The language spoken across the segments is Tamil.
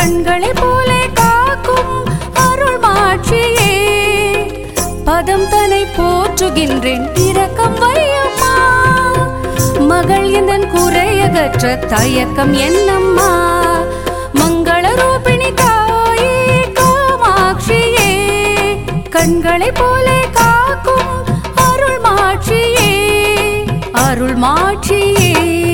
கண்களை போலே காக்கும் அருள் மாட்சியே பதம் தனை போற்றுகின்றேன் இரக்கம் வையம்மா மகள் எந்தன் குறையகற்ற தயக்கம் என்னம்மா மங்கள ரூபிணி தாயே காமாட்சியே கண்களை போலே காக்கும் அருள் மாட்சியே அருள் மாட்சியே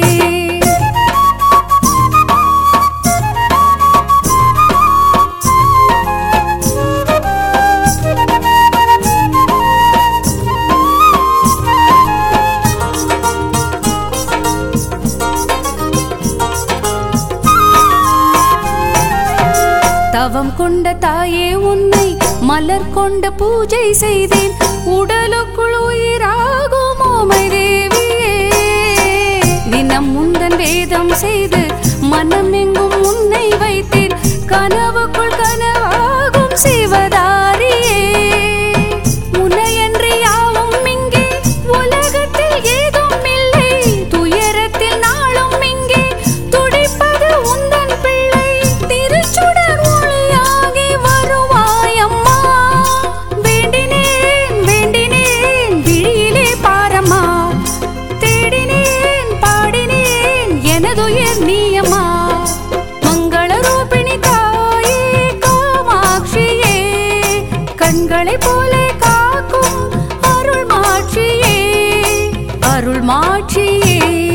தவம் கொண்ட தாயே உன்னை மலர் கொண்ட பூஜை செய்தேன் உடலுக்குள் உயிராகும் ஓமை தேவியே தினம் முந்தன் வேதம் செய்து மனம் எங்கும் உன்னை வைத்தேன் கனவுக்குள் கனவாகும் சிவதாரியே முனையன்றி யாவும் இங்கே உலகத்தில் ஏதும் இல்லை துயரத்தில் நாளும் இங்கே துடிப்பது உந்தன் பிள்ளை திருச்சுடர் ஒளியாகி வருவாயம்மா வேண்டினேன் வேண்டினேன் விழியிலே பாரம்மா தேடினேன் பாடினேன் எனதுயிர் நீயம்மா மங்கள ரூபிணி தாயே காமாட்சியே கண்களை போலே காக்கும் அருள் மாட்சியே அருள் மாட்சியே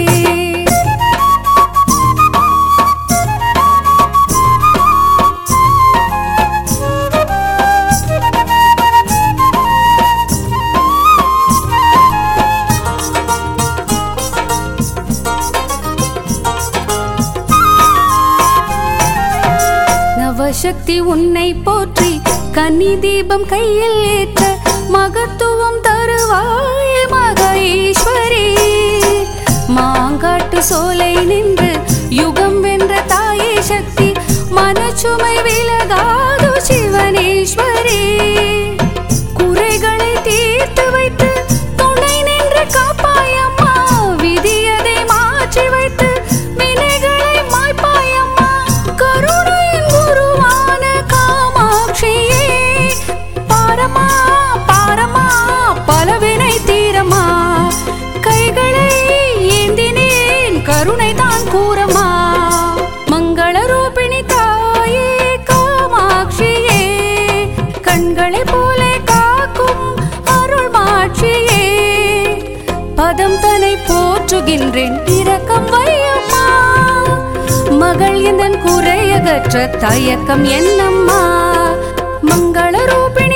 நவசக்தி உன்னை போற்றி கன்னி தீபம் கையில் ஏற்ற மகத்துவம் தருவாய் மகேஸ்வரி மாங்காட்டு சோலை நின்று யுகம் வென்ற தாயே சக்தி மனச்சுமை விலகாது சிவனேஸ்வரி குறைகளை தீர்த்து வைத்து துணை நின்று காப்பாயம்மா விதியதை மாற்றி வைத்து வினைகளை மாய்ப்பாயம்மா கருணையின் குருவான காமாட்சியே பாரமா பாரமா பலவினை தீரமா கைகளை ஏந்தினேன் கருணை தான் கூறமா மங்கள ரூபிணி தாயே காமாட்சியே கண்களை போலே காக்கும் அருள் மாட்சியே பதம் தனை போற்றுகின்றேன் இரக்கம் வையம்மா மகள் எந்தன் குறையகற்ற தயக்கம் என்னம்மா மங்கள ரூபிணி